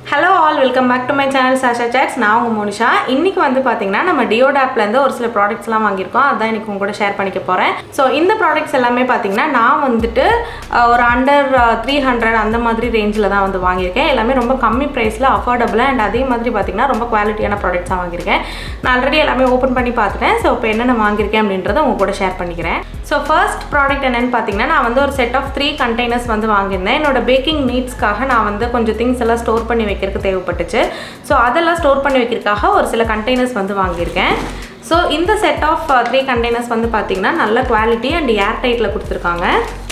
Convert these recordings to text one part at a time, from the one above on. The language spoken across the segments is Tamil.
hello all welcome back to my channel Sasha chats நான் உங்கள் மோனிஷா இன்றைக்கி வந்து பார்த்தீங்கன்னா நம்ம டியோடாப்லேருந்து ஒரு சில ப்ராடக்ட்ஸ்லாம் வாங்கியிருக்கோம் அதான் எனக்கு உங்க கூட ஷேர் பண்ணிக்க போகிறேன் ஸோ இந்த ப்ராடக்ட்ஸ் எல்லாமே பார்த்தீங்கன்னா நான் வந்துட்டு அஹ், ஒரு அண்டர் த்ரீ ஹண்ட்ரட் அந்த மாதிரி ரேஞ்சில் தான் வந்து வாங்கியிருக்கேன் எல்லாமே ரொம்ப கம்மி ப்ரைஸில் அஃபோர்டபுளாக அண்ட் அதே மாதிரி பார்த்தீங்கன்னா ரொம்ப குவாலிட்டியான ப்ராடக்ட்ஸாக வாங்கியிருக்கேன் நான் ஆல்ரெடி எல்லாமே ஓப்பன் பண்ணி பார்த்துட்டேன் ஸோ இப்போ என்னென்ன வாங்கியிருக்கேன் அப்படின்றத உங்க கூட ஷேர் பண்ணிக்கிறேன் ஸோ ஃபர்ஸ்ட் ப்ராடக்ட் என்னென்னு பார்த்தீங்கன்னா நான் வந்து ஒரு செட் ஆஃப் த்ரீ கண்டெய்னர்ஸ் வந்து வாங்கியிருந்தேன் என்னோட பேக்கிங் நீட்ஸ்க்காக நான் வந்து கொஞ்சம் திங்ஸ் எல்லாம் ஸ்டோர் பண்ணி வைக்கிறதுக்கு தேவைப்பட்டுச்சு ஸோ அதெல்லாம் ஸ்டோர் பண்ணி வைக்கிறதுக்காக ஒரு சில கண்டெய்னர்ஸ் வந்து வாங்கியிருக்கேன் ஸோ இந்த செட் ஆஃப் த்ரீ கண்டெய்னர்ஸ் வந்து பார்த்தீங்கன்னா நல்ல குவாலிட்டி அண்ட் ஏர் டைட்டில் கொடுத்துருக்காங்க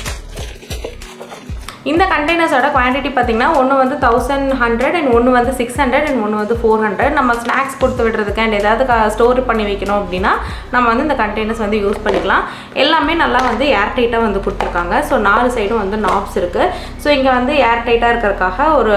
இந்த கண்டெய்னர்ஸோட குவான்டிட்டி பார்த்தீங்கன்னா ஒன்று வந்து தௌசண்ட் ஹண்ட்ரட் அண்ட் ஒன்று வந்து சிக்ஸ் ஹண்ட்ரட் அண்ட் ஒன்று வந்து ஃபோர் ஹண்ட்ரட் நம்ம ஸ்நாக்ஸ் கொடுத்து விடுறதுக்கு அண்ட் ஏதாவது ஸ்டோர் பண்ணி வைக்கணும் அப்படின்னா நம்ம வந்து இந்த கண்டெய்னர்ஸ் வந்து யூஸ் பண்ணிக்கலாம் எல்லாமே நல்லா வந்து ஏர் டைட்டாக வந்து கொடுத்துருக்காங்க ஸோ நாலு சைடும் வந்து நாப்ஸ் இருக்குது ஸோ இங்கே வந்து ஏர் டைட்டாக இருக்கிறதுக்காக ஒரு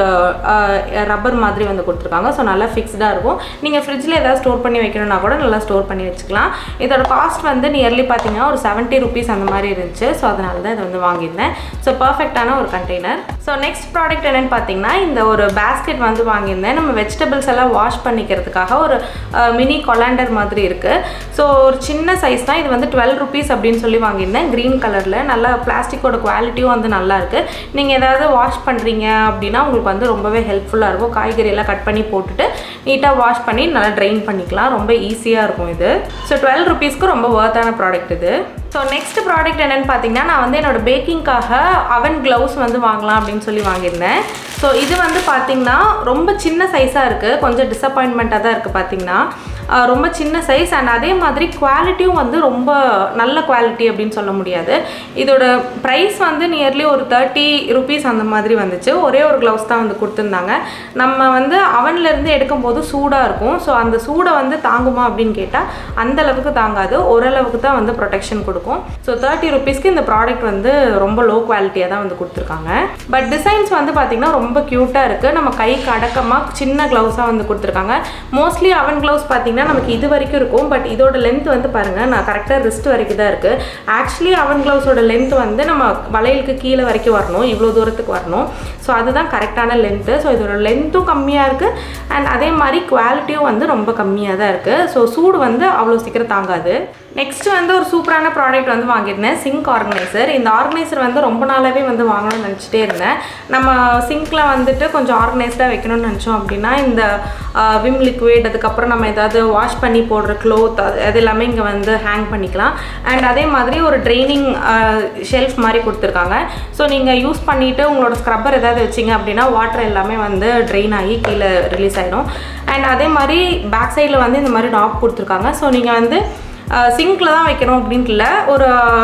ரப்பர் மாதிரி வந்து கொடுத்துருக்காங்க ஸோ நல்லா ஃபிக்ஸ்டாக இருக்கும் நீங்கள் ஃப்ரிட்ஜில் ஏதாவது ஸ்டோர் பண்ணி வைக்கணும்னா கூட நல்லா ஸ்டோர் பண்ணி வச்சுக்கலாம் இதோட காஸ்ட் வந்து நியர்லி பார்த்தீங்கன்னா ஒரு செவன்ட்டி ருபீஸ் அந்த மாதிரி இருந்துச்சு ஸோ அதனால தான் இதை வந்து வாங்கியிருந்தேன் ஸோ பர்ஃபெக்டான ஒரு கண்டெய்னர் ஸோ நெக்ஸ்ட் ப்ராடக்ட் என்னென்னு பார்த்தீங்கன்னா இந்த ஒரு பேஸ்கெட் வந்து வாங்கியிருந்தேன் நம்ம வெஜிடபிள்ஸ் எல்லாம் வாஷ் பண்ணிக்கிறதுக்காக ஒரு மினி கொலாண்டர் மாதிரி இருக்குது ஸோ ஒரு சின்ன சைஸ் தான் இது வந்து டுவெல் ருபீஸ் அப்படின்னு சொல்லி வாங்கியிருந்தேன் க்ரீன் கலரில் நல்லா பிளாஸ்டிக்கோட குவாலிட்டியும் வந்து நல்லா இருக்குது நீங்கள் ஏதாவது வாஷ் பண்ணுறீங்க அப்படின்னா உங்களுக்கு வந்து ரொம்பவே ஹெல்ப்ஃபுல்லாக இருக்கும் காய்கறி எல்லாம் கட் பண்ணி போட்டுட்டு நீட்டாக வாஷ் பண்ணி நல்லா ட்ரைன் பண்ணிக்கலாம் ரொம்ப ஈஸியாக இருக்கும் இது ஸோ டுவெல் ருபீஸ்க்கு ரொம்ப ஒர்த்தான ப்ராடக்ட் இது ஸோ நெக்ஸ்ட் ப்ராடக்ட் என்னென்னு பார்த்தீங்கன்னா நான் வந்து என்னோட பேக்கிங்காக அவன் க்ளவுஸ் வந்து வாங்கலாம் அப்படின்னு சொல்லி வாங்கியிருந்தேன் ஸோ இது வந்து பார்த்தீங்கன்னா ரொம்ப சின்ன சைஸாக இருக்குது கொஞ்சம் டிசப்பாயின்மெண்ட்டாக தான் இருக்குது பார்த்தீங்கன்னா ஆஹ் ரொம்ப சின்ன சைஸ் அண்ட் அதே மாதிரி குவாலிட்டியும் வந்து ரொம்ப நல்ல குவாலிட்டி அப்படின்னு சொல்ல முடியாது இதோட ப்ரைஸ் வந்து நியர்லி ஒரு தேர்ட்டி ருபீஸ் அந்த மாதிரி வந்துச்சு ஒரே ஒரு க்ளவுஸ் தான் வந்து கொடுத்துருந்தாங்க நம்ம வந்து அவன்லேருந்து எடுக்கும்போது சூடாக இருக்கும் ஸோ அந்த சூடை வந்து தாங்குமா அப்படின்னு கேட்டால் அந்த அளவுக்கு தாங்காது ஓரளவுக்கு தான் வந்து ப்ரொடெக்ஷன் கொடுக்கும் ஸோ தேர்ட்டி ருபீஸ்க்கு இந்த ப்ராடக்ட் வந்து ரொம்ப லோ குவாலிட்டியாக தான் வந்து கொடுத்துருக்காங்க பட் டிசைன்ஸ் வந்து பார்த்திங்கன்னா ரொம்ப க்யூட்டாக இருக்குது நம்ம கைக்கு அடக்கமாக சின்ன க்ளவுஸாக வந்து கொடுத்துருக்காங்க மோஸ்ட்லி அவன் க்ளவுஸ் பார்த்தீங்கன்னா நமக்கு இது வரைக்கும் இருக்கும் பட் இதோட லென்த் வந்து பாருங்கள் நான் கரெக்டாக ரிஸ்ட் வரைக்கும் தான் இருக்குது ஆக்சுவலி அவன் க்ளவுஸோட லென்த் வந்து நம்ம வளையலுக்கு கீழே வரைக்கும் வரணும் இவ்வளோ தூரத்துக்கு வரணும் ஸோ அதுதான் கரெக்டான லென்த்து ஸோ இதோட லென்த்தும் கம்மியாக இருக்குது அண்ட் அதே மாதிரி குவாலிட்டியும் வந்து ரொம்ப கம்மியாக தான் இருக்குது ஸோ சூடு வந்து அவ்வளோ சீக்கிரம் தாங்காது நெக்ஸ்ட் வந்து ஒரு சூப்பரான ப்ராடக்ட் வந்து வாங்கியிருந்தேன் சிங்க் ஆர்கனைசர் இந்த ஆர்கனைசர் வந்து ரொம்ப நாளாகவே வந்து வாங்கணும்னு நினச்சிட்டே இருந்தேன் நம்ம சிங்க்கில் வந்துட்டு கொஞ்சம் ஆர்கனைஸ்டாக வைக்கணும்னு நினச்சோம் அப்படின்னா இந்த விம் லிக்விட் அதுக்கப்புறம் நம்ம ஏதாவது வாஷ் பண்ணி போடுற க்ளோத் அது அது எல்லாமே இங்கே வந்து ஹேங் பண்ணிக்கலாம் அண்ட் அதே மாதிரி ஒரு ட்ரைனிங் ஷெல்ஃப் மாதிரி கொடுத்துருக்காங்க ஸோ நீங்கள் யூஸ் பண்ணிவிட்டு உங்களோட ஸ்க்ரப்பர் ஏதாவது வச்சிங்க அப்படின்னா வாட்டர் எல்லாமே வந்து ட்ரெயின் ஆகி கீழே ரிலீஸ் ஆகிடும் அண்ட் அதே மாதிரி பேக் சைடில் வந்து இந்த மாதிரி டாப் கொடுத்துருக்காங்க ஸோ நீங்கள் வந்து சிங்கில் தான் வைக்கணும் அப்படின்ட்டு இல்லை ஒரு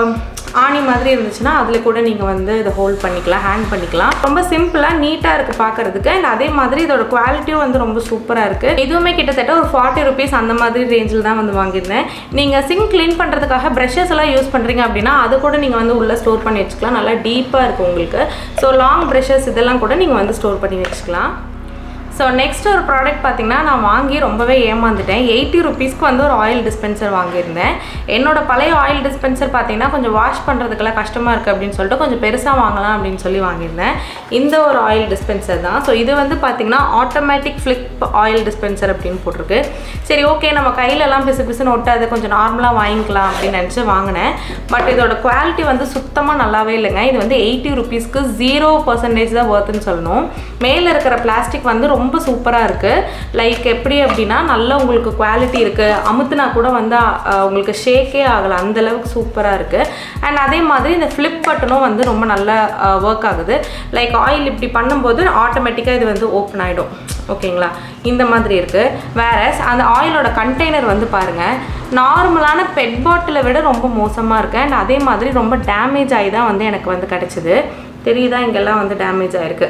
ஆணி மாதிரி இருந்துச்சுன்னா அதில் கூட நீங்கள் வந்து இதை ஹோல்ட் பண்ணிக்கலாம் ஹேங் பண்ணிக்கலாம் ரொம்ப சிம்பிளாக நீட்டாக இருக்குது பார்க்குறதுக்கு அண்ட் அதே மாதிரி இதோட குவாலிட்டியும் வந்து ரொம்ப சூப்பராக இருக்குது இதுவுமே கிட்டத்தட்ட ஒரு ஃபார்ட்டி ருபீஸ் அந்த மாதிரி ரேஞ்சில் தான் வந்து வாங்கியிருந்தேன் நீங்கள் சிங்க் க்ளீன் பண்ணுறதுக்காக ப்ரஷஸ் எல்லாம் யூஸ் பண்ணுறீங்க அப்படின்னா அது கூட நீங்கள் வந்து உள்ளே ஸ்டோர் பண்ணி வச்சுக்கலாம் நல்லா டீப்பாக இருக்கும் உங்களுக்கு ஸோ லாங் ப்ரஷஸ் இதெல்லாம் கூட நீங்கள் வந்து ஸ்டோர் பண்ணி வச்சுக்கலாம் ஸோ நெக்ஸ்ட் ஒரு ப்ராடக்ட் பார்த்தீங்கன்னா நான் வாங்கி ரொம்பவே ஏமாந்துட்டேன் எயிட்டி ருபீஸ்க்கு வந்து ஒரு ஆயில் டிஸ்பென்சர் வாங்கியிருந்தேன் என்னோட பழைய ஆயில் டிஸ்பென்சர் பார்த்தீங்கன்னா கொஞ்சம் வாஷ் பண்ணுறதுக்கெல்லாம் கஷ்டமாக இருக்குது அப்படின்னு சொல்லிட்டு கொஞ்சம் பெருசாக வாங்கலாம் அப்படின்னு சொல்லி வாங்கியிருந்தேன் இந்த ஒரு ஆயில் டிஸ்பென்சர் தான் ஸோ இது வந்து பார்த்தீங்கன்னா ஆட்டோமேட்டிக் ஃப்ளிப் ஆயில் டிஸ்பென்சர் அப்படின்னு போட்டிருக்கு சரி ஓகே நம்ம கையிலலாம் பிசு பிசுன்னு ஒட்டாது கொஞ்சம் நார்மலாக வாங்கிக்கலாம் அப்படின்னு நினச்சி வாங்கினேன் பட் இதோட குவாலிட்டி வந்து சுத்தமாக நல்லாவே இல்லைங்க இது வந்து எயிட்டி ருபீஸ்க்கு ஜீரோ பர்சன்டேஜ் தான் ஒர்த்துன்னு சொல்லணும் மேலே இருக்கிற பிளாஸ்டிக் வந்து ரொம்ப சூப்பராக இருக்குது லைக் எப்படி அப்படின்னா நல்ல உங்களுக்கு குவாலிட்டி இருக்குது அமுத்துனா கூட வந்து அஹ், உங்களுக்கு ஷேக்கே ஆகலை அந்த அளவுக்கு சூப்பராக இருக்குது அண்ட் அதே மாதிரி இந்த ஃப்ளிப் பட்டனும் வந்து ரொம்ப நல்லா ஒர்க் ஆகுது லைக் ஆயில் இப்படி பண்ணும்போது ஆட்டோமேட்டிக்காக இது வந்து ஓப்பன் ஆகிடும் ஓகேங்களா இந்த மாதிரி இருக்குது வேற அந்த ஆயிலோட கண்டெய்னர் வந்து பாருங்கள் நார்மலான பெட் பாட்டிலை விட ரொம்ப மோசமாக இருக்குது அண்ட் அதே மாதிரி ரொம்ப டேமேஜ் ஆகி தான் வந்து எனக்கு வந்து கிடச்சிது தெரியுதா இங்கெல்லாம் வந்து டேமேஜ் ஆகிருக்கு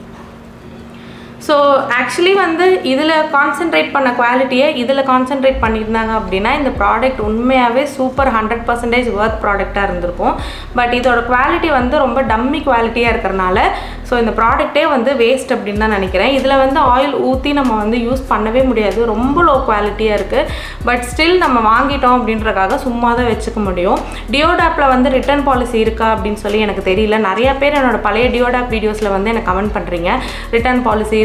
ஸோ ஆக்சுவலி வந்து இதில் கான்சென்ட்ரேட் பண்ண குவாலிட்டியை இதில் கான்சென்ட்ரேட் பண்ணியிருந்தாங்க அப்படின்னா இந்த ப்ராடக்ட் உண்மையாகவே சூப்பர் ஹண்ட்ரட் பர்சன்டேஜ் ஒர்த் ப்ராடக்டாக இருந்திருக்கும் பட் இதோட குவாலிட்டி வந்து ரொம்ப டம்மி குவாலிட்டியாக இருக்கிறனால ஸோ இந்த ப்ராடக்ட்டே வந்து வேஸ்ட் அப்படின்னு தான் நினைக்கிறேன் இதில் வந்து ஆயில் ஊற்றி நம்ம வந்து யூஸ் பண்ணவே முடியாது ரொம்ப லோ குவாலிட்டியாக இருக்குது பட் ஸ்டில் நம்ம வாங்கிட்டோம் அப்படின்றக்காக சும்மா தான் வச்சுக்க முடியும் டியோடாப்பில் வந்து ரிட்டர்ன் பாலிசி இருக்கா அப்படின்னு சொல்லி எனக்கு தெரியல நிறைய பேர் என்னோட பழைய டியோடாப் வீடியோஸில் வந்து எனக்கு கமெண்ட் பண்ணுறீங்க ரிட்டர்ன் பாலிசி இருக்கா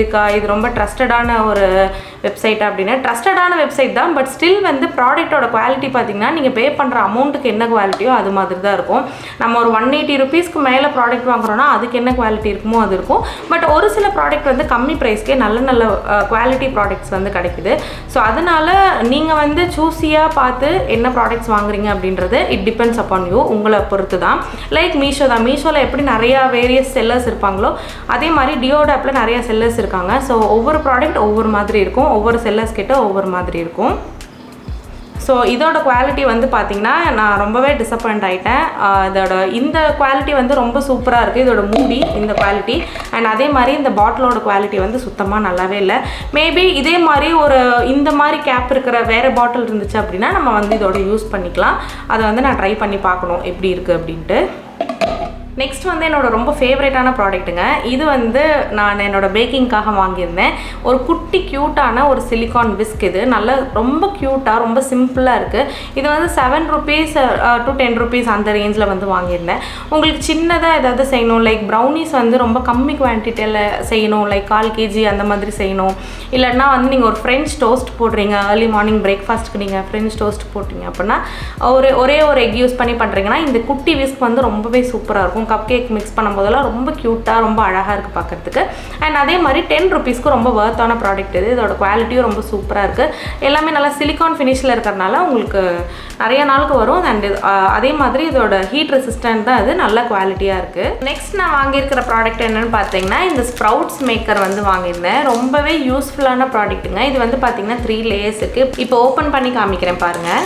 இருக்கா இது ரொம்ப ட்ரஸ்டடான ஒரு வெப்சைட் அப்படின்னா ட்ரஸ்டடான வெப்சைட் தான் பட் ஸ்டில் வந்து ப்ராடக்ட்டோட குவாலிட்டி பார்த்தீங்கன்னா நீங்கள் பே பண்ணுற அமௌண்ட்டுக்கு என்ன குவாலிட்டியோ அது மாதிரி தான் இருக்கும் நம்ம ஒரு ஒன் எயிட்டி ருபீஸ்க்கு மேலே ப்ராடக்ட் வாங்குறோம்னா அதுக்கு என்ன குவாலிட்டி இருக்குமோ அது இருக்கும் பட் ஒரு சில ப்ராடக்ட் வந்து கம்மி ப்ரைஸ்க்கே நல்ல நல்ல குவாலிட்டி ப்ராடக்ட்ஸ் வந்து கிடைக்குது ஸோ அதனால் நீங்கள் வந்து சூஸியாக பார்த்து என்ன ப்ராடக்ட்ஸ் வாங்குறீங்க அப்படின்றது இட் டிபெண்ட்ஸ் அப்பான் யூ உங்களை பொறுத்து தான் லைக் மீஷோ தான் மீஷோவில் எப்படி நிறையா வேரியஸ் செல்லர்ஸ் இருப்பாங்களோ அதே மாதிரி டியோட ஆப்பில் நிறைய செல்லர்ஸ் இருக்காங்க ஸோ ஒவ்வொரு ப்ராடக்ட் ஒவ்வொரு மாதிரி இருக்கும் ஒவ்வொரு செல்லர்ஸ் கிட்ட ஒவ்வொரு மாதிரி இருக்கும் ஸோ இதோட குவாலிட்டி வந்து பார்த்திங்கன்னா நான் ரொம்பவே டிசப்பாயிண்ட் ஆகிட்டேன் இதோட இந்த குவாலிட்டி வந்து ரொம்ப சூப்பராக இருக்குது இதோட மூடி இந்த குவாலிட்டி அண்ட் அதே மாதிரி இந்த பாட்டிலோட குவாலிட்டி வந்து சுத்தமாக நல்லாவே இல்லை மேபி இதே மாதிரி ஒரு இந்த மாதிரி கேப் இருக்கிற வேறு பாட்டில் இருந்துச்சு அப்படின்னா நம்ம வந்து இதோட யூஸ் பண்ணிக்கலாம் அதை வந்து நான் ட்ரை பண்ணி பார்க்கணும் எப்படி இருக்குது அப்படின்ட்டு நெக்ஸ்ட் வந்து என்னோட ரொம்ப ஃபேவரட்டான ப்ராடக்ட்டுங்க இது வந்து நான் என்னோட பேக்கிங்காக வாங்கியிருந்தேன் ஒரு குட்டி க்யூட்டான ஒரு சிலிகான் பிஸ்க் இது நல்ல ரொம்ப க்யூட்டாக ரொம்ப சிம்பிளாக இருக்குது இது வந்து seven rupees to ten rupees அந்த ரேஞ்சில் வந்து வாங்கியிருந்தேன் உங்களுக்கு சின்னதாக ஏதாவது செய்யணும் லைக் ப்ரௌனிஸ் வந்து ரொம்ப கம்மி குவான்டிட்டியில் செய்யணும் லைக் கால் கேஜி அந்த மாதிரி செய்யணும் இல்லைன்னா வந்து நீங்கள் ஒரு ஃப்ரெஞ்ச் டோஸ்ட் போடுறீங்க ஏர்லி மார்னிங் பிரேக்ஃபாஸ்ட்டுக்கு நீங்கள் ஃப்ரெஞ்ச் டோஸ்ட் போட்டிங்க அப்படின்னா ஒரு ஒரே ஒரு எக் யூஸ் பண்ணி பண்ணுறீங்கன்னா இந்த குட்டி விஸ்க் வந்து ரொம்பவே சூப்பராக இருக்கும் கப் கேக் மிக்ஸ் பண்ணும்போதெல்லாம் ரொம்ப க்யூட்டாக ரொம்ப அழகாக இருக்குது பார்க்குறதுக்கு அண்ட் அதே மாதிரி டென் ருபீஸ்க்கு ரொம்ப ஒர்த்தான ப்ராடக்ட் இது இதோட குவாலிட்டியும் ரொம்ப சூப்பராக இருக்குது எல்லாமே நல்லா சிலிகான் ஃபினிஷில் இருக்கிறனால உங்களுக்கு நிறைய நாளுக்கு வரும் அண்ட் அதே மாதிரி இதோட ஹீட் ரெசிஸ்டன்ட் தான் இது நல்ல குவாலிட்டியாக இருக்குது நெக்ஸ்ட் நான் வாங்கியிருக்கிற ப்ராடக்ட் என்னென்னு பார்த்தீங்கன்னா இந்த ஸ்ப்ரவுட்ஸ் மேக்கர் வந்து வாங்கியிருந்தேன் ரொம்பவே யூஸ்ஃபுல்லான ப்ராடக்ட்டுங்க இது வந்து பார்த்தீங்கன்னா த்ரீ லேயர்ஸ் இருக்குது இப்போ ஓப்பன் பண்ணி காமிக்கிறேன் பாருங்கள்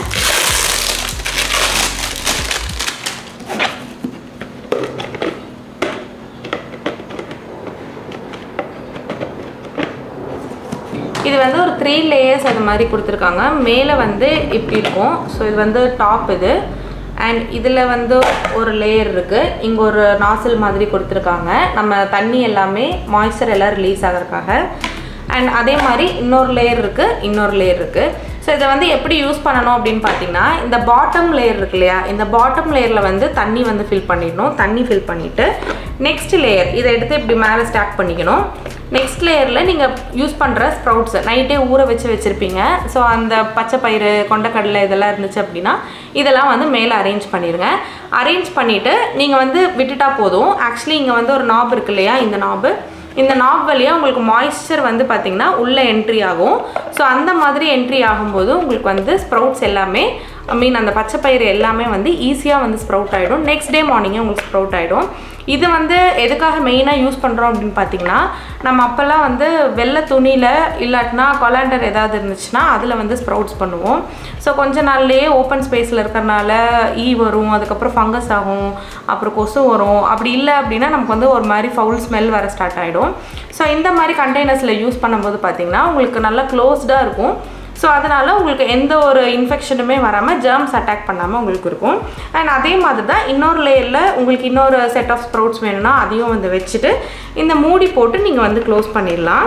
இது வந்து ஒரு த்ரீ லேயர்ஸ் அது மாதிரி கொடுத்துருக்காங்க மேலே வந்து இப்படி இருக்கும் ஸோ இது வந்து டாப் இது அண்ட் இதில் வந்து ஒரு லேயர் இருக்குது இங்கே ஒரு நாசில் மாதிரி கொடுத்துருக்காங்க நம்ம தண்ணி எல்லாமே மாய்ஸ்சர் எல்லாம் ரிலீஸ் ஆகிறதுக்காக அண்ட் அதே மாதிரி இன்னொரு லேயர் இருக்குது இன்னொரு லேயர் இருக்குது ஸோ இதை வந்து எப்படி யூஸ் பண்ணணும் அப்படின்னு பார்த்தீங்கன்னா இந்த பாட்டம் லேயர் இருக்கு இல்லையா இந்த பாட்டம் லேயரில் வந்து தண்ணி வந்து ஃபில் பண்ணிடணும் தண்ணி ஃபில் பண்ணிவிட்டு நெக்ஸ்ட் லேயர் இதை எடுத்து இப்படி மேலே ஸ்டாக் பண்ணிக்கணும் நெக்ஸ்ட் லேயரில் நீங்கள் யூஸ் பண்ணுற ஸ்ப்ரவுட்ஸ் நைட்டே ஊற வச்சு வச்சுருப்பீங்க ஸோ அந்த பச்சை பயிறு கொண்டக்கடலை இதெல்லாம் இருந்துச்சு அப்படின்னா இதெல்லாம் வந்து மேலே அரேஞ்ச் பண்ணிடுங்க அரேஞ்ச் பண்ணிவிட்டு நீங்கள் வந்து விட்டுட்டா போதும் ஆக்சுவலி இங்கே வந்து ஒரு நாப் இருக்கு இல்லையா இந்த நாபு இந்த நாப் வழியாக உங்களுக்கு மாய்ஸ்சர் வந்து பார்த்திங்கன்னா உள்ளே என்ட்ரி ஆகும் ஸோ அந்த மாதிரி என்ட்ரி ஆகும்போது உங்களுக்கு வந்து ஸ்ப்ரவுட்ஸ் எல்லாமே ஐ மீன் அந்த பச்சை பயிறு எல்லாமே வந்து ஈஸியாக வந்து ஸ்ப்ரவுட் ஆகிடும் நெக்ஸ்ட் டே மார்னிங்கே உங்களுக்கு ஸ்ப்ரவுட் ஆகிடும் இது வந்து எதுக்காக மெயினாக யூஸ் பண்ணுறோம் அப்படின்னு பார்த்தீங்கன்னா நம்ம அப்போல்லாம் வந்து வெள்ளை துணியில் இல்லாட்டினா கொலாண்டர் ஏதாவது இருந்துச்சுன்னா அதில் வந்து ஸ்ப்ரவுட்ஸ் பண்ணுவோம் ஸோ கொஞ்ச நாள்லேயே ஓப்பன் ஸ்பேஸில் இருக்கிறனால ஈ வரும் அதுக்கப்புறம் ஃபங்கஸ் ஆகும் அப்புறம் கொசு வரும் அப்படி இல்லை அப்படின்னா நமக்கு வந்து ஒரு மாதிரி ஃபவுல் ஸ்மெல் வர ஸ்டார்ட் ஆகிடும் ஸோ இந்த மாதிரி கண்டெய்னர்ஸில் யூஸ் பண்ணும்போது பார்த்திங்கன்னா உங்களுக்கு நல்லா க்ளோஸ்டாக இருக்கும் ஸோ அதனால் உங்களுக்கு எந்த ஒரு இன்ஃபெக்ஷனுமே வராமல் ஜெர்ம்ஸ் அட்டாக் பண்ணாமல் உங்களுக்கு இருக்கும் அண்ட் அதே மாதிரி தான் இன்னொரு லேயரில் உங்களுக்கு இன்னொரு செட் ஆஃப் ஸ்ப்ரவுட்ஸ் வேணும்னா அதையும் வந்து வச்சுட்டு இந்த மூடி போட்டு நீங்கள் வந்து க்ளோஸ் பண்ணிடலாம்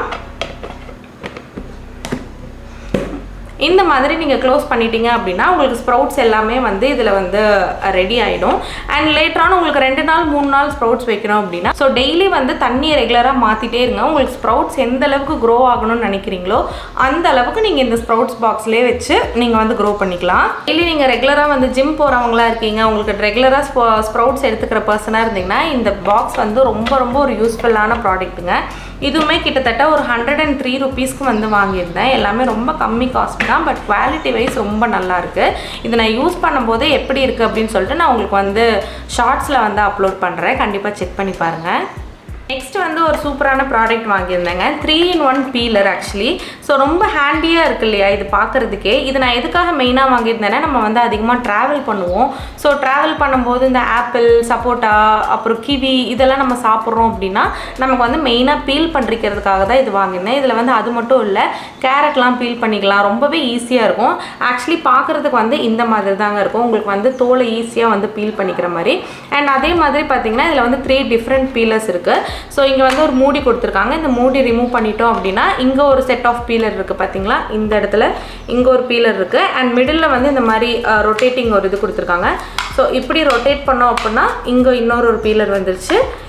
இந்த மாதிரி நீங்கள் க்ளோஸ் பண்ணிட்டீங்க அப்படின்னா உங்களுக்கு ஸ்ப்ரவுட்ஸ் எல்லாமே வந்து இதில் வந்து ரெடி ஆகிடும் அண்ட் லேட்டரான உங்களுக்கு ரெண்டு நாள் மூணு நாள் ஸ்ப்ரவுட்ஸ் வைக்கணும் அப்படின்னா ஸோ டெய்லி வந்து தண்ணியை ரெகுலராக மாற்றிட்டே இருங்க உங்களுக்கு ஸ்ப்ரவுட்ஸ் எந்த அளவுக்கு க்ரோ ஆகணும்னு நினைக்கிறீங்களோ அந்த அளவுக்கு நீங்கள் இந்த ஸ்ப்ரவுட்ஸ் பாக்ஸ்லேயே வச்சு நீங்கள் வந்து க்ரோ பண்ணிக்கலாம் டெய்லி நீங்கள் ரெகுலராக வந்து ஜிம் போகிறவங்களா இருக்கீங்க உங்களுக்கு ரெகுலராக ஸ்ப்ரவுட்ஸ் எடுத்துக்கிற பர்சனாக இருந்தீங்கன்னா இந்த பாக்ஸ் வந்து ரொம்ப ரொம்ப ஒரு யூஸ்ஃபுல்லான ப்ராடக்ட்டுங்க இதுவுமே கிட்டத்தட்ட ஒரு ஹண்ட்ரட் அண்ட் த்ரீ ருபீஸ்க்கு வந்து வாங்கியிருந்தேன் எல்லாமே ரொம்ப கம்மி காஸ்ட் தான் பட் குவாலிட்டி வைஸ் ரொம்ப நல்லா இருக்குது இது நான் யூஸ் பண்ணும்போது எப்படி இருக்குது அப்படின்னு சொல்லிட்டு நான் உங்களுக்கு வந்து ஷார்ட்ஸில் வந்து அப்லோட் பண்ணுறேன் கண்டிப்பாக செக் பண்ணி பாருங்கள் நெக்ஸ்ட் வந்து ஒரு சூப்பரான ப்ராடக்ட் வாங்கியிருந்தேங்க three in one peeler actually so ரொம்ப ஹேண்டியாக இருக்கு இல்லையா இது பார்க்குறதுக்கே இது நான் எதுக்காக மெயினாக வாங்கியிருந்தேன்னா நம்ம வந்து அதிகமாக ட்ராவல் பண்ணுவோம் ஸோ ட்ராவல் பண்ணும்போது இந்த ஆப்பிள் சப்போட்டா அப்புறம் கிவி இதெல்லாம் நம்ம சாப்பிட்றோம் அப்படின்னா நமக்கு வந்து மெயினாக பீல் பண்ணிருக்கிறதுக்காக தான் இது வாங்கியிருந்தேன் இதில் வந்து அது மட்டும் இல்லை கேரட்லாம் பீல் பண்ணிக்கலாம் ரொம்பவே ஈஸியாக இருக்கும் ஆக்சுவலி பார்க்குறதுக்கு வந்து இந்த மாதிரி தாங்க இருக்கும் உங்களுக்கு வந்து தோலை ஈஸியாக வந்து பீல் பண்ணிக்கிற மாதிரி அண்ட் அதே மாதிரி பார்த்தீங்கன்னா இதில் வந்து த்ரீ டிஃப்ரெண்ட் பீலர்ஸ் இருக்குது ஸோ இங்கே வந்து ஒரு மூடி கொடுத்துருக்காங்க இந்த மூடி ரிமூவ் பண்ணிட்டோம் அப்படின்னா இங்கே ஒரு செட் ஆஃப் பீலர் இருக்குது பார்த்தீங்களா இந்த இடத்துல இங்கே ஒரு பீலர் இருக்குது அண்ட் மிடில் வந்து இந்த மாதிரி ரொட்டேட்டிங் ஒரு இது கொடுத்துருக்காங்க ஸோ இப்படி ரொட்டேட் பண்ணோம் அப்படின்னா இங்கே இன்னொரு ஒரு பீலர் வந்துருச்சு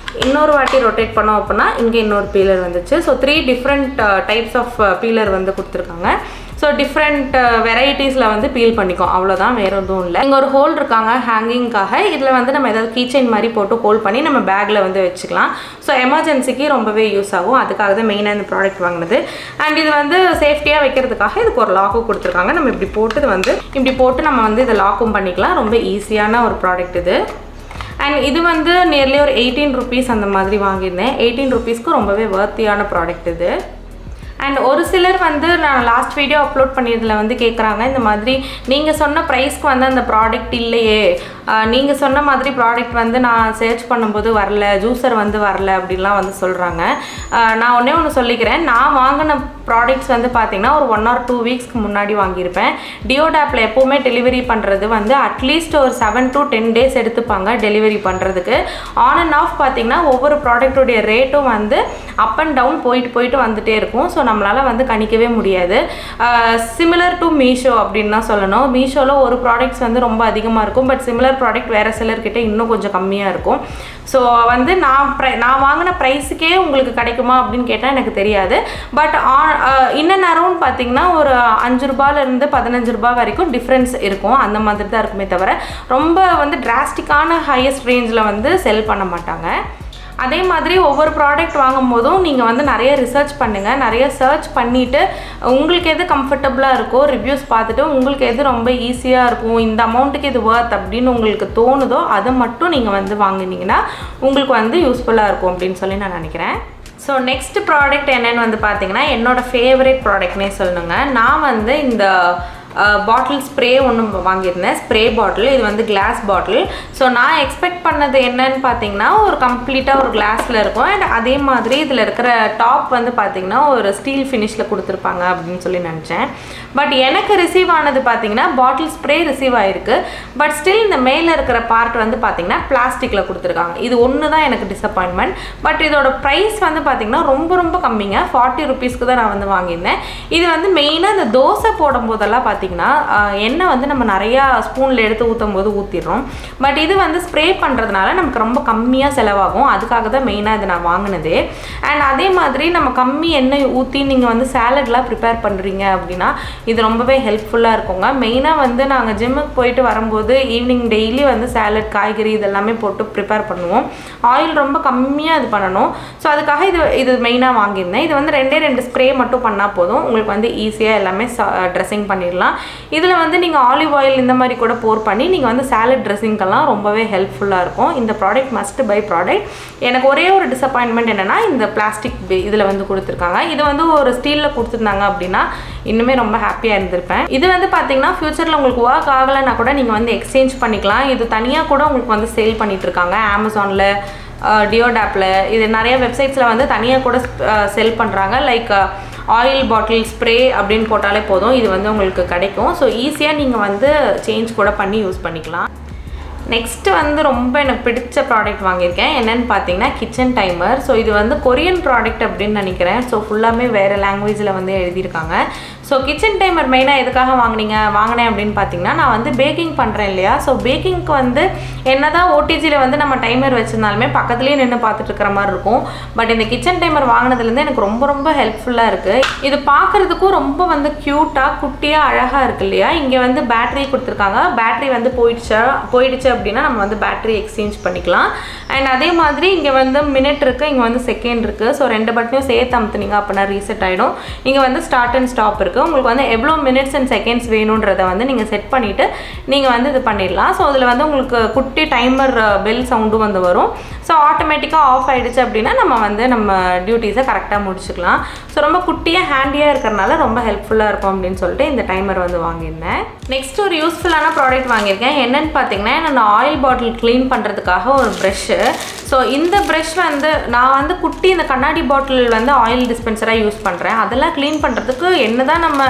இன்னொரு வாட்டி ரொட்டேட் பண்ணோம் அப்படின்னா இங்கே இன்னொரு பீலர் வந்துச்சு so three different types of peeler வந்து கொடுத்துருக்காங்க ஸோ டிஃப்ரெண்ட் வெரைட்டிஸில் வந்து பீல் பண்ணிக்கும் அவ்வளோதான் வேறு எதுவும் இல்லை இங்கே ஒரு ஹோல் இருக்காங்க ஹேங்கிங்காக இதில் வந்து நம்ம ஏதாவது கீச்சைன் மாதிரி போட்டு ஹோல்ட் பண்ணி நம்ம பேக்கில் வந்து வச்சுக்கலாம் ஸோ எமர்ஜென்சிக்கு ரொம்பவே யூஸ் ஆகும் அதுக்காக தான் மெயினாக இந்த ப்ராடக்ட் வாங்கினது அண்ட் இது வந்து சேஃப்டியாக வைக்கிறதுக்காக இதுக்கு ஒரு லாக்கும் கொடுத்துருக்காங்க நம்ம இப்படி போட்டு இது வந்து இப்படி போட்டு நம்ம வந்து இதை லாக்கும் பண்ணிக்கலாம் ரொம்ப ஈஸியான ஒரு ப்ராடக்ட் இது அண்ட் இது வந்து நியர்லி ஒரு எயிட்டீன் ருபீஸ் அந்த மாதிரி வாங்கியிருந்தேன் எயிட்டீன் ருபீஸ்க்கு ரொம்பவே வர்த்தியான ப்ராடக்ட் இது அண்ட் ஒரு சிலர் வந்து நான் லாஸ்ட் வீடியோ அப்லோட் பண்ணியதில் வந்து கேட்குறாங்க இந்த மாதிரி நீங்கள் சொன்ன ப்ரைஸ்க்கு வந்து அந்த ப்ராடக்ட் இல்லையே நீங்கள் சொன்ன மாதிரி ப்ராடக்ட் வந்து நான் சர்ச் பண்ணும்போது வரல ஜூஸர் வந்து வரல அப்படின்லாம் வந்து சொல்கிறாங்க நான் ஒன்றே ஒன்று சொல்லிக்கிறேன் நான் வாங்கின ப்ராடக்ட்ஸ் வந்து பார்த்திங்கன்னா ஒரு ஒன் ஆர் டூ வீக்ஸ்க்கு முன்னாடி வாங்கியிருப்பேன் டியோடாப்பில் எப்போவுமே டெலிவரி பண்ணுறது வந்து அட்லீஸ்ட் ஒரு செவன் டு டென் டேஸ் எடுத்துப்பாங்க டெலிவரி பண்ணுறதுக்கு ஆன் அண்ட் ஆஃப் பார்த்திங்கன்னா ஒவ்வொரு ப்ராடக்ட்டுடைய ரேட்டும் வந்து அப் அண்ட் டவுன் போயிட்டு போயிட்டு வந்துட்டே இருக்கும் ஸோ நம்மளால் வந்து கணிக்கவே முடியாது சிமிலர் டு மீஷோ அப்படின்னு தான் சொல்லணும் மீஷோவில் ஒரு ப்ராடக்ட்ஸ் வந்து ரொம்ப அதிகமாக இருக்கும் பட் சிமிலர் ப்ராடக்ட் வேறு சிலர்கிட்ட இன்னும் கொஞ்சம் கம்மியாக இருக்கும் ஸோ வந்து நான் ப்ரை நான் வாங்கின ப்ரைஸுக்கே உங்களுக்கு கிடைக்குமா அப்படின்னு கேட்டால் எனக்கு தெரியாது பட் இன்னும் அரௌண்ட் பார்த்தீங்கன்னா ஒரு அஞ்சு ரூபாயிலேருந்து பதினஞ்சு ரூபாய் வரைக்கும் டிஃப்ரென்ஸ் இருக்கும் அந்த மாதிரி தான் இருக்குமே தவிர ரொம்ப வந்து டிராஸ்டிக்கான ஹையஸ்ட் ரேஞ்சில் வந்து செல் பண்ண மாட்டாங்க அதே மாதிரி ஒவ்வொரு ப்ராடக்ட் வாங்கும் போதும் நீங்கள் வந்து நிறைய ரிசர்ச் பண்ணுங்கள் நிறைய சர்ச் பண்ணிவிட்டு உங்களுக்கு எது கம்ஃபர்டபுளாக இருக்கோ ரிவ்யூஸ் பார்த்துட்டு உங்களுக்கு எது ரொம்ப ஈஸியாக இருக்கும் இந்த அமௌண்ட்டுக்கு இது ஒர்த் அப்படின்னு உங்களுக்கு தோணுதோ அதை மட்டும் நீங்கள் வந்து வாங்கினீங்கன்னா உங்களுக்கு வந்து யூஸ்ஃபுல்லாக இருக்கும் அப்படின்னு சொல்லி நான் நினைக்கிறேன் ஸோ நெக்ஸ்ட் ப்ராடக்ட் என்னென்னு வந்து பார்த்தீங்கன்னா என்னோடய ஃபேவரட் ப்ராடக்ட்னே சொல்லணுங்க நான் வந்து இந்த பாட்டில் ஸ்ப்ரே ஒன்று வாங்கியிருந்தேன் ஸ்ப்ரே பாட்டில் இது வந்து கிளாஸ் பாட்டில் ஸோ நான் எக்ஸ்பெக்ட் பண்ணது என்னன்னு பார்த்தீங்கன்னா ஒரு கம்ப்ளீட்டாக ஒரு கிளாஸில் இருக்கும் அண்ட் அதே மாதிரி இதில் இருக்கிற டாப் வந்து பார்த்தீங்கன்னா ஒரு ஸ்டீல் ஃபினிஷில் கொடுத்துருப்பாங்க அப்படின்னு சொல்லி நினச்சேன் பட் எனக்கு ரிசீவ் ஆனது பார்த்தீங்கன்னா பாட்டில் ஸ்ப்ரே ரிசீவ் ஆகிருக்கு பட் ஸ்டில் இந்த மேலே இருக்கிற பார்ட் வந்து பார்த்தீங்கன்னா பிளாஸ்டிக்கில் கொடுத்துருக்காங்க இது ஒன்று தான் எனக்கு டிசப்பாயின்மெண்ட் பட் இதோட ப்ரைஸ் வந்து பார்த்தீங்கன்னா ரொம்ப ரொம்ப கம்மிங்க ஃபார்ட்டி ருபீஸ்க்கு தான் நான் வந்து வாங்கியிருந்தேன் இது வந்து மெயினாக இந்த தோசை போடும் போதெல்லாம் பார்த்தீங்கன்னா எண்ணெய் வந்து நம்ம நிறையா ஸ்பூனில் எடுத்து ஊற்றும் போது ஊற்றிடுறோம் பட் இது வந்து ஸ்ப்ரே பண்ணுறதுனால நமக்கு ரொம்ப கம்மியாக செலவாகும் அதுக்காக தான் மெயினாக இதை நான் வாங்கினது அண்ட் அதே மாதிரி நம்ம கம்மி எண்ணெய் ஊற்றி நீங்கள் வந்து சேலட்லாம் ப்ரிப்பேர் பண்ணுறீங்க அப்படின்னா இது ரொம்பவே ஹெல்ப்ஃபுல்லாக இருக்குங்க மெயினாக வந்து நாங்கள் ஜிம்முக்கு போயிட்டு வரும்போது ஈவினிங் டெய்லி வந்து சேலட் காய்கறி இதெல்லாமே போட்டு ப்ரிப்பேர் பண்ணுவோம் ஆயில் ரொம்ப கம்மியாக இது பண்ணணும் ஸோ அதுக்காக இது இது மெயினாக வாங்கியிருந்தேன் இது வந்து ரெண்டே ரெண்டு ஸ்ப்ரே மட்டும் பண்ணால் போதும் உங்களுக்கு வந்து ஈஸியாக எல்லாமே ட்ரெஸ்ஸிங் பண்ணிடலாம் இதில் வந்து நீங்கள் ஆலிவ் ஆயில் இந்த மாதிரி கூட போர் பண்ணி நீங்கள் வந்து சேலட் ட்ரெஸ்ஸிங்கெல்லாம் ரொம்பவே ஹெல்ப்ஃபுல்லாக இருக்கும் இந்த ப்ராடக்ட் மஸ்ட் பை ப்ராடக்ட் எனக்கு ஒரே ஒரு டிசப்பாயின்மெண்ட் என்னென்னா இந்த பிளாஸ்டிக் இதில் வந்து கொடுத்துருக்காங்க இது வந்து ஒரு ஸ்டீலில் கொடுத்துருந்தாங்க அப்படின்னா இன்னுமே ரொம்ப ஹாப்பியாக இருந்திருப்பேன் இது வந்து பார்த்தீங்கன்னா ஃப்யூச்சரில் உங்களுக்கு ஒர்க் ஆகலைன்னா கூட நீங்கள் வந்து எக்ஸ்சேஞ்ச் பண்ணிக்கலாம் இது தனியாக கூட உங்களுக்கு வந்து சேல் பண்ணிட்டு இருக்காங்க அமேசானில் டியோடாப்பில் இது நிறைய வெப்சைட்ஸில் வந்து தனியாக கூட செல் பண்ணுறாங்க லைக் ஆயில் பாட்டில் ஸ்ப்ரே அப்படின்னு போட்டாலே போதும் இது வந்து உங்களுக்கு கிடைக்கும் ஸோ ஈஸியாக நீங்கள் வந்து சேஞ்ச் கூட பண்ணி யூஸ் பண்ணிக்கலாம் நெக்ஸ்ட்டு வந்து ரொம்ப எனக்கு பிடிச்ச ப்ராடக்ட் வாங்கியிருக்கேன் என்னென்னு பார்த்தீங்கன்னா கிச்சன் டைமர் ஸோ இது வந்து கொரியன் ப்ராடக்ட் அப்படின்னு நினைக்கிறேன் ஸோ ஃபுல்லாமே வேறு லாங்குவேஜில் வந்து எழுதியிருக்காங்க ஸோ கிச்சன் டைமர் மெயினாக எதுக்காக வாங்கினீங்க வாங்கினேன் அப்படின்னு பார்த்தீங்கன்னா நான் வந்து பேக்கிங் பண்ணுறேன் இல்லையா ஸோ பேக்கிங்க்கு வந்து என்ன தான் ஓடிஜியில் வந்து நம்ம டைமர் வச்சுருந்தாலுமே பக்கத்துலேயே நின்று பார்த்துட்டு இருக்கிற மாதிரி இருக்கும் பட் இந்த கிச்சன் டைமர் வாங்கினதுலேருந்து எனக்கு ரொம்ப ரொம்ப ஹெல்ப்ஃபுல்லாக இருக்குது இது பார்க்குறதுக்கும் ரொம்ப வந்து க்யூட்டாக குட்டியாக அழகாக இருக்கு இல்லையா இங்கே வந்து பேட்டரி கொடுத்துருக்காங்க பேட்டரி வந்து போயிடுச்சா போயிடுச்சு அப்படின்னா நம்ம வந்து பேட்டரி எக்ஸ்சேஞ்ச் பண்ணிக்கலாம் அண்ட் அதே மாதிரி இங்கே வந்து மினிட் இருக்குது இங்கே வந்து செகண்ட் இருக்குது ஸோ ரெண்டு பட்டனையும் சேர்த்து அமுத்துனீங்க அப்படின்னா ரீசெட் ஆகிடும் இங்கே வந்து ஸ்டார்ட் அண்ட் ஸ்டாப் இருக்குது உங்களுக்கு வந்து எவ்வளோ மினிட்ஸ் அண்ட் செகண்ட்ஸ் வேணுன்றதை வந்து நீங்கள் செட் பண்ணிவிட்டு நீங்கள் வந்து இது பண்ணிடலாம் ஸோ அதில் வந்து உங்களுக்கு குட்டி டைமர் பெல் சவுண்டும் வந்து வரும் ஸோ ஆட்டோமேட்டிக்காக ஆஃப் ஆகிடுச்சு அப்படின்னா நம்ம வந்து நம்ம டியூட்டிஸை கரெக்டாக முடிச்சுக்கலாம் ஸோ ரொம்ப குட்டியாக ஹேண்டியாக இருக்கிறனால ரொம்ப ஹெல்ப்ஃபுல்லாக இருக்கும் அப்படின்னு சொல்லிட்டு இந்த டைமர் வந்து வாங்கியிருந்தேன் நெக்ஸ்ட் ஒரு யூஸ்ஃபுல்லான ப்ராடக்ட் வாங்கியிருக்கேன் என்னென்னு பார்த்தீங்கன்னா நான் ஆயில் பாட்டில் க்ளீன் பண்ணுறதுக்காக ஒரு ப்ரெஷ்ஷு ஸோ இந்த ப்ரெஷ் வந்து நான் வந்து குட்டி இந்த கண்ணாடி பாட்டில் வந்து ஆயில் டிஸ்பென்சராக யூஸ் பண்ணுறேன் அதெல்லாம் க்ளீன் பண்ணுறதுக்கு என்ன தான் நம்ம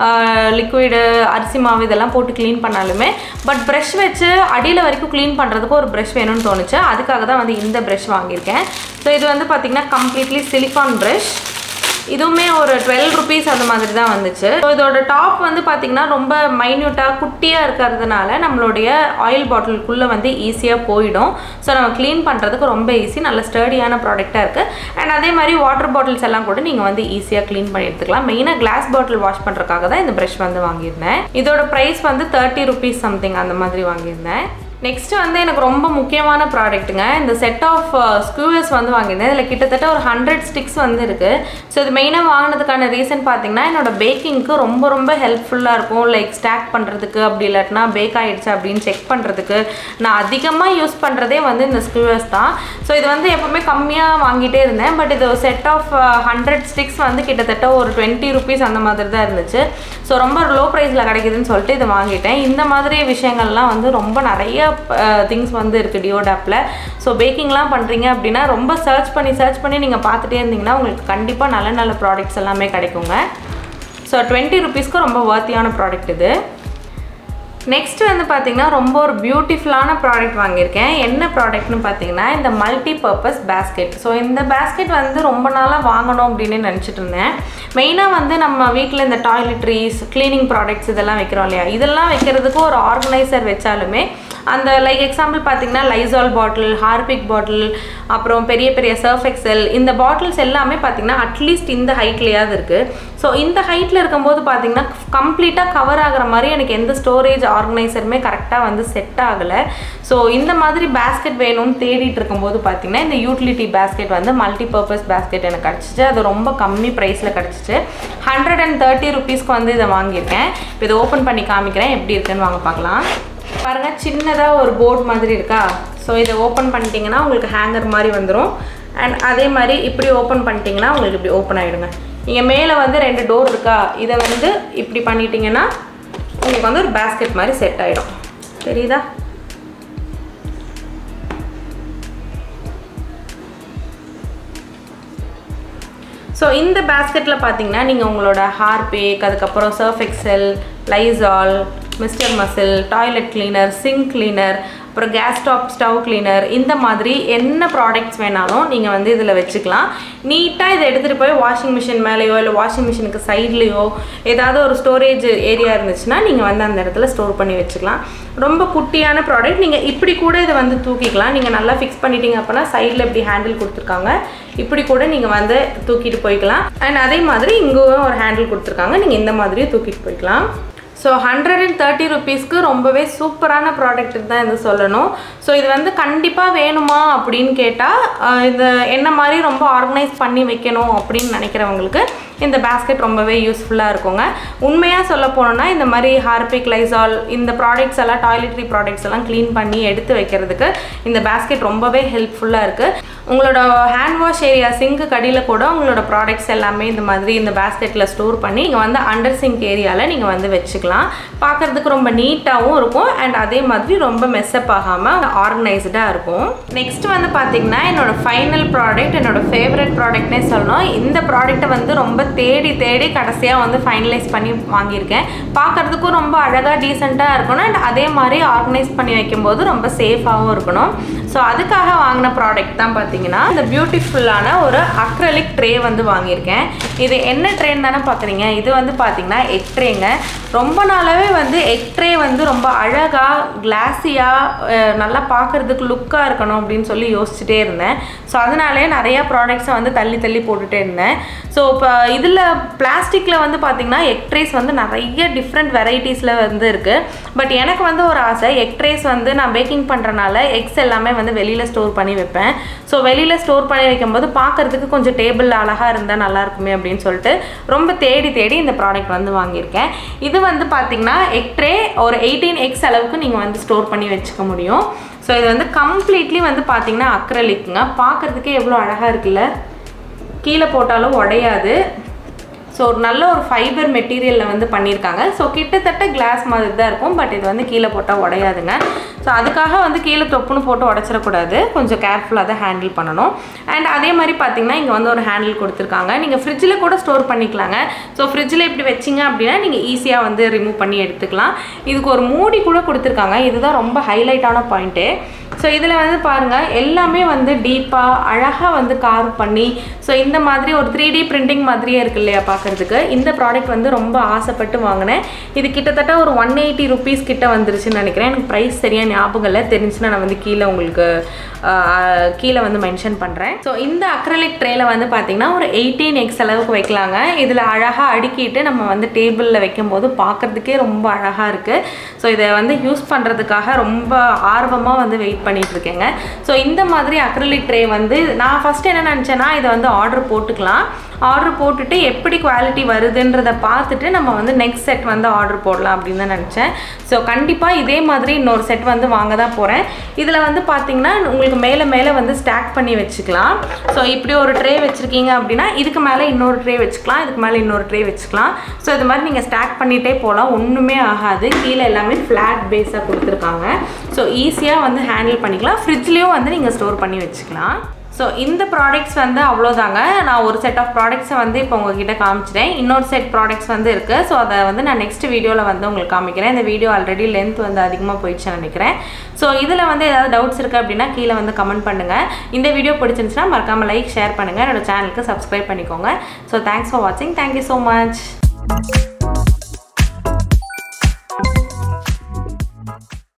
லிக்விடு அரிசி மாவு இதெல்லாம் போட்டு க்ளீன் பண்ணாலுமே பட் ப்ரெஷ் வச்சு அடியில் வரைக்கும் க்ளீன் பண்ணுறதுக்கு ஒரு ப்ரெஷ் வேணும்னு தோணுச்சு அதுக்காக தான் வந்து இந்த ப்ரெஷ் வாங்கியிருக்கேன் ஸோ இது வந்து பார்த்திங்கன்னா கம்ப்ளீட்லி சிலிக்கான் ப்ரெஷ் இதுவுமே ஒரு டுவெல் ருபீஸ் அந்த மாதிரி தான் வந்துச்சு ஸோ இதோட டாப் வந்து பார்த்திங்கன்னா ரொம்ப மைன்யூட்டாக குட்டியாக இருக்கிறதுனால நம்மளுடைய ஆயில் பாட்டிலுக்குள்ளே வந்து ஈஸியாக போயிடும் ஸோ நம்ம க்ளீன் பண்ணுறதுக்கு ரொம்ப ஈஸி நல்ல ஸ்டர்டியான ப்ராடக்டாக இருக்குது அண்ட் அதே மாதிரி வாட்டர் பாட்டில்ஸ் எல்லாம் கூட நீங்கள் வந்து ஈஸியாக க்ளீன் பண்ணி எடுத்துக்கலாம் மெயினாக கிளாஸ் பாட்டில் வாஷ் பண்ணுறதுக்காக தான் இந்த ப்ரஷ் வந்து வாங்கியிருந்தேன் இதோட ப்ரைஸ் வந்து தேர்ட்டி ருபீஸ் சம்திங் அந்த மாதிரி வாங்கியிருந்தேன் நெக்ஸ்ட் வந்து எனக்கு ரொம்ப முக்கியமான ப்ராடக்ட்டுங்க இந்த செட் ஆஃப் ஸ்க்யூவர்ஸ் வந்து வாங்கியிருந்தேன் இதில் கிட்டத்தட்ட ஒரு ஹண்ட்ரட் ஸ்டிக்ஸ் வந்து இருக்குது ஸோ இது மெயினாக வாங்கினதுக்கான ரீசன் பார்த்தீங்கன்னா என்னோட பேக்கிங்க்கு ரொம்ப ரொம்ப ஹெல்ப்ஃபுல்லாக இருக்கும் லைக் ஸ்டாக் பண்ணுறதுக்கு அப்படி இல்லாட்டினா பேக் ஆகிடுச்சு அப்படின்னு செக் பண்ணுறதுக்கு நான் அதிகமாக யூஸ் பண்ணுறதே வந்து இந்த ஸ்க்யூவர்ஸ் தான் ஸோ இது வந்து எப்போவுமே கம்மியாக வாங்கிட்டே இருந்தேன் பட் இது செட் ஆஃப் ஹண்ட்ரட் ஸ்டிக்ஸ் வந்து கிட்டத்தட்ட ஒரு டுவெண்ட்டி ருபீஸ் அந்த மாதிரி தான் இருந்துச்சு ஸோ ரொம்ப லோ ப்ரைஸில் கிடைக்குதுன்னு சொல்லிட்டு இதை வாங்கிட்டேன் இந்த மாதிரி விஷயங்கள்லாம் வந்து ரொம்ப நிறைய திங்ஸ் வந்து இருக்குது டியோடாப்பில் ஸோ பேக்கிங்லாம் பண்ணுறீங்க அப்படின்னா ரொம்ப சர்ச் பண்ணி சர்ச் பண்ணி நீங்கள் பார்த்துட்டே இருந்தீங்கன்னா உங்களுக்கு கண்டிப்பாக நல்ல நல்ல ப்ராடக்ட்ஸ் எல்லாமே கிடைக்குங்க ஸோ டுவெண்ட்டி ருபீஸ்க்கு ரொம்ப வர்த்தியான ப்ராடக்ட் இது நெக்ஸ்ட் வந்து பார்த்தீங்கன்னா ரொம்ப ஒரு பியூட்டிஃபுல்லான ப்ராடக்ட் வாங்கியிருக்கேன் என்ன ப்ராடக்ட்னு பார்த்தீங்கன்னா இந்த மல்டி பர்பஸ் பேஸ்கெட் ஸோ இந்த பேஸ்கெட் வந்து ரொம்ப நாளாக வாங்கணும் அப்படின்னு நினச்சிட்டு இருந்தேன் மெயினாக வந்து நம்ம வீட்டில் இந்த டாய்லெட்ரிஸ் க்ளீனிங் ப்ராடக்ட்ஸ் இதெல்லாம் வைக்கிறோம் இல்லையா இதெல்லாம் வைக்கிறதுக்கு ஒரு ஆர்கனைசர் வச்சாலுமே அந்த லைக் எக்ஸாம்பிள் பார்த்தீங்கன்னா லைசால் பாட்டில் ஹார்பிக் பாட்டில் அப்புறம் பெரிய பெரிய சர்ஃப் எக்ஸல் இந்த பாட்டில்ஸ் எல்லாமே பார்த்தீங்கன்னா அட்லீஸ்ட் இந்த ஹைட்லேயாவது இருக்குது ஸோ இந்த ஹைட்டில் இருக்கும்போது பார்த்தீங்கன்னா கம்ப்ளீட்டாக கவர் ஆகிற மாதிரி எனக்கு எந்த ஸ்டோரேஜ் ஆர்கனைசருமே கரெக்டாக வந்து செட் ஆகலை ஸோ இந்த மாதிரி பேஸ்கெட் வேணும்னு தேடிட்டு இருக்கும்போது பார்த்தீங்கன்னா இந்த யூட்டிலிட்டி பேஸ்கெட் வந்து மல்டி பர்பஸ் பேஸ்கெட் எனக்கு கிடச்சிச்சு அது ரொம்ப கம்மி ப்ரைஸில் கிடச்சிச்சு ஹண்ட்ரட் அண்ட் தேர்ட்டி ருபீஸ்க்கு வந்து இதை வாங்கியிருக்கேன் இப்போ இதை ஓப்பன் பண்ணி காமிக்கிறேன் எப்படி இருக்குன்னு வாங்க பார்க்கலாம் பாருங்கள் சின்னதாக ஒரு போர்டு மாதிரி இருக்கா ஸோ இதை ஓப்பன் பண்ணிட்டீங்கன்னா உங்களுக்கு ஹேங்கர் மாதிரி வந்துடும் அண்ட் அதே மாதிரி இப்படி ஓப்பன் பண்ணிட்டீங்கன்னா உங்களுக்கு இப்படி ஓப்பன் ஆகிடுங்க இங்கே மேலே வந்து ரெண்டு டோர் இருக்கா இதை வந்து இப்படி பண்ணிட்டீங்கன்னா உங்களுக்கு வந்து ஒரு பேஸ்கெட் மாதிரி செட் ஆகிடும் தெரியுதா ஸோ இந்த பேஸ்கெட்டில் பார்த்தீங்கன்னா நீங்கள் உங்களோட ஹார்பேக் அதுக்கப்புறம் Surf Excel Lysol mister Muscle toilet cleaner sink cleaner அப்புறம் கேஸ் ஸ்டாப் ஸ்டவ் கிளீனர் இந்த மாதிரி என்ன ப்ராடக்ட்ஸ் வேணாலும் நீங்கள் வந்து இதில் வச்சுக்கலாம் நீட்டாக இதை எடுத்துகிட்டு போய் வாஷிங் மிஷின் மேலேயோ இல்லை வாஷிங் மிஷினுக்கு சைட்லேயோ ஏதாவது ஒரு ஸ்டோரேஜ் ஏரியா இருந்துச்சுன்னா நீங்கள் வந்து அந்த இடத்துல ஸ்டோர் பண்ணி வச்சுக்கலாம் ரொம்ப குட்டியான ப்ராடக்ட் நீங்கள் இப்படி கூட இதை வந்து தூக்கிக்கலாம் நீங்கள் நல்லா ஃபிக்ஸ் பண்ணிட்டீங்க அப்படின்னா சைடில் இப்படி ஹேண்டில் கொடுத்துருக்காங்க இப்படி கூட நீங்கள் வந்து தூக்கிட்டு போய்க்கலாம் அண்ட் அதே மாதிரி இங்கேயும் ஒரு ஹேண்டில் கொடுத்துருக்காங்க நீங்கள் இந்த மாதிரியும் தூக்கிட்டு போய்க்கலாம் ஸோ ஹண்ட்ரட் அண்ட் தேர்ட்டி ருபீஸ்க்கு ரொம்பவே சூப்பரான ப்ராடக்ட் தான் இது சொல்லணும் ஸோ இது வந்து கண்டிப்பாக வேணுமா அப்படின்னு கேட்டால் இது என்ன மாதிரி ரொம்ப ஆர்கனைஸ் பண்ணி வைக்கணும் அப்படின்னு நினைக்கிறவங்களுக்கு இந்த பேஸ்கெட் ரொம்பவே யூஸ்ஃபுல்லாக இருக்குங்க உண்மையாக சொல்ல போனோம்னா இந்த மாதிரி ஹார்பிக் லைசால் இந்த ப்ராடக்ட்ஸ் எல்லாம் டாய்லெட்ரி ப்ராடக்ட்ஸ் எல்லாம் க்ளீன் பண்ணி எடுத்து வைக்கிறதுக்கு இந்த பேஸ்கெட் ரொம்பவே ஹெல்ப்ஃபுல்லாக இருக்குது உங்களோட ஹேண்ட் வாஷ் ஏரியா சிங்க்கு கடியில் கூட உங்களோட ப்ராடக்ட்ஸ் எல்லாமே இந்த மாதிரி இந்த பேஸ்கெட்டில் ஸ்டோர் பண்ணி இங்கே வந்து அண்டர் சிங்க் ஏரியாவில் நீங்கள் வந்து வச்சுக்கலாம் பார்க்குறதுக்கு ரொம்ப நீட்டாகவும் இருக்கும் அண்ட் அதே மாதிரி ரொம்ப மெஸ்அப் ஆகாமல் ஆர்கனைஸ்டாக இருக்கும் நெக்ஸ்ட் வந்து பார்த்தீங்கன்னா என்னோட ஃபைனல் ப்ராடக்ட் என்னோட ஃபேவரட் ப்ராடக்ட்னே சொல்லணும் இந்த ப்ராடக்ட்டை வந்து ரொம்ப தேடி தேடி கடைசியாக வந்து ஃபைனலைஸ் பண்ணி வாங்கியிருக்கேன் பார்க்குறதுக்கும் ரொம்ப அழகாக டீசெண்டாக இருக்கணும் அண்ட் அதே மாதிரி ஆர்கனைஸ் பண்ணி வைக்கும்போது ரொம்ப சேஃபாகவும் இருக்கணும் ஸோ அதுக்காக வாங்கின ப்ராடக்ட் தான் பார்த்தீங்கன்னா இந்த பியூட்டிஃபுல்லான ஒரு அக்ரலிக் ட்ரே வந்து வாங்கியிருக்கேன் இது என்ன ட்ரேன்னு தானே பார்க்குறீங்க இது வந்து பார்த்தீங்கன்னா எக் ட்ரேங்க ரொம்ப நாளாகவே வந்து எக் ட்ரே வந்து ரொம்ப அழகாக கிளாஸியாக நல்லா பார்க்குறதுக்கு லுக்காக இருக்கணும் அப்படின்னு சொல்லி யோசிச்சுட்டே இருந்தேன் ஸோ அதனாலே நிறையா ப்ராடக்ட்ஸை வந்து தள்ளி தள்ளி போட்டுகிட்டே இருந்தேன் ஸோ இப்போ இதில் பிளாஸ்டிக்கில் வந்து பார்த்திங்கன்னா எக் ட்ரேஸ் வந்து நிறைய டிஃப்ரெண்ட் வெரைட்டிஸில் வந்து இருக்குது பட் எனக்கு வந்து ஒரு ஆசை எக் ட்ரேஸ் வந்து நான் பேக்கிங் பண்ணுறனால எக்ஸ் எல்லாமே வந்து வெளியில் ஸ்டோர் பண்ணி வைப்பேன் ஸோ வெளியில் ஸ்டோர் பண்ணி வைக்கும்போது பார்க்குறதுக்கு கொஞ்சம் டேபிள் அழகாக இருந்தால் நல்லா இருக்குமே அப்படின்னு சொல்லிட்டு ரொம்ப தேடி தேடி இந்த ப்ராடக்ட் வந்து வாங்கியிருக்கேன் இது வந்து பார்த்திங்கன்னா எக் ட்ரே ஒரு எயிட்டீன் எக்ஸ் அளவுக்கு நீங்கள் வந்து ஸ்டோர் பண்ணி வச்சுக்க முடியும் ஸோ இது வந்து கம்ப்ளீட்லி வந்து பார்த்திங்கன்னா அக்ரலிக்குங்க பார்க்குறதுக்கே எவ்வளோ அழகாக இருக்குல்ல கீழே போட்டாலும் உடையாது ஸோ ஒரு நல்ல ஒரு ஃபைபர் மெட்டீரியலில் வந்து பண்ணியிருக்காங்க ஸோ கிட்டத்தட்ட கிளாஸ் மாதிரி தான் இருக்கும் பட் இது வந்து கீழே போட்டால் உடையாதுங்க ஸோ அதுக்காக வந்து கீழே தொப்புன்னு போட்டு உடச்சிடக்கூடாது கொஞ்சம் கேர்ஃபுல்லாக தான் ஹேண்டில் பண்ணணும் அண்ட் அதே மாதிரி பார்த்தீங்கன்னா இங்கே வந்து ஒரு ஹேண்டில் கொடுத்துருக்காங்க நீங்கள் ஃப்ரிட்ஜில் கூட ஸ்டோர் பண்ணிக்கலாங்க ஸோ ஃப்ரிட்ஜில் இப்படி வச்சிங்க அப்படின்னா நீங்கள் ஈஸியாக வந்து ரிமூவ் பண்ணி எடுத்துக்கலாம் இதுக்கு ஒரு மூடி கூட கொடுத்துருக்காங்க இதுதான் ரொம்ப ஹைலைட்டான பாயிண்ட்டு ஸோ இதில் வந்து பாருங்கள் எல்லாமே வந்து டீப்பாக அழகாக வந்து கார்வ் பண்ணி ஸோ இந்த மாதிரி ஒரு த்ரீ டி பிரிண்டிங் மாதிரியே இருக்கு இல்லையா பார்க்குறதுக்கு இந்த ப்ராடக்ட் வந்து ரொம்ப ஆசைப்பட்டு வாங்கினேன் இது கிட்டத்தட்ட ஒரு ஒன் எயிட்டி ருபீஸ் கிட்ட வந்துருச்சுன்னு நினைக்கிறேன் எனக்கு ப்ரைஸ் சரியாக ஞாபகம் இல்லை தெரிஞ்சுன்னா நான் வந்து கீழே உங்களுக்கு ஆஹ், கீழே வந்து மென்ஷன் பண்ணுறேன் ஸோ இந்த அக்ரலிக் ட்ரேல வந்து பார்த்தீங்கன்னா ஒரு எயிட்டீன் எக்ஸ் அளவுக்கு வைக்கலாங்க இதில் அழகாக அடுக்கிட்டு நம்ம வந்து டேபிளில் வைக்கும்போது பார்க்குறதுக்கே ரொம்ப அழகாக இருக்குது ஸோ இதை வந்து யூஸ் பண்ணுறதுக்காக ரொம்ப ஆர்வமாக வந்து வெயிட் பண்ணிட்டு இருக்கேங்க ஸோ இந்த மாதிரி அக்ரலிக் ட்ரே வந்து நான் ஃபஸ்ட்டு என்ன நினச்சேன்னா இதை வந்து ஆர்டர் போட்டுக்கலாம் ஆர்டர் போட்டுட்டு எப்படி குவாலிட்டி வருதுன்றதை பார்த்துட்டு நம்ம வந்து நெக்ஸ்ட் செட் வந்து ஆர்டர் போடலாம் அப்படின்னு தான் நினச்சேன் ஸோ கண்டிப்பாக இதே மாதிரி இன்னொரு செட் வந்து வாங்க தான் போகிறேன் இதில் வந்து பார்த்தீங்கன்னா உங்களுக்கு மேலே மேலே வந்து ஸ்டாக் பண்ணி வச்சுக்கலாம் ஸோ இப்படி ஒரு ட்ரே வச்சுருக்கீங்க அப்படின்னா இதுக்கு மேலே இன்னொரு ட்ரே வச்சுக்கலாம் இதுக்கு மேலே இன்னொரு ட்ரே வச்சுக்கலாம் ஸோ இது மாதிரி நீங்கள் ஸ்டாக் பண்ணிகிட்டே போகலாம் ஒன்றுமே ஆகாது கீழே எல்லாமே ஃப்ளாட் பேஸாக கொடுத்துருக்காங்க ஸோ ஈஸியாக வந்து ஹேண்டில் பண்ணிக்கலாம் ஃப்ரிட்ஜ்லேயும் வந்து நீங்கள் ஸ்டோர் பண்ணி வச்சுக்கலாம் ஸோ இந்த ப்ராடக்ட்ஸ் வந்து அவ்வளோதாங்க நான் ஒரு செட் ஆஃப் ப்ராடக்ட்ஸை வந்து இப்போ உங்ககிட்ட காமிச்சிட்டேன் இன்னொரு செட் ப்ராடக்ட்ஸ் வந்து இருக்குது ஸோ அதை வந்து நான் நெக்ஸ்ட் வீடியோவில் வந்து உங்களுக்கு காமிக்கிறேன் இந்த வீடியோ ஆல்ரெடி லென்த் வந்து அதிகமாக போயிடுச்சுன்னு நினைக்கிறேன் ஸோ இதில் வந்து ஏதாவது டவுட்ஸ் இருக்குது அப்படின்னா கீழே வந்து கமெண்ட் பண்ணுங்கள் இந்த வீடியோ பிடிச்சிருந்துச்சுன்னா மறக்காமல் லைக் ஷேர் பண்ணுங்கள் என்னோட சேனலுக்கு சப்ஸ்கிரைப் பண்ணிக்கோங்க ஸோ தேங்க்ஸ் ஃபார் வாட்சிங் தேங்க்யூ ஸோ மச்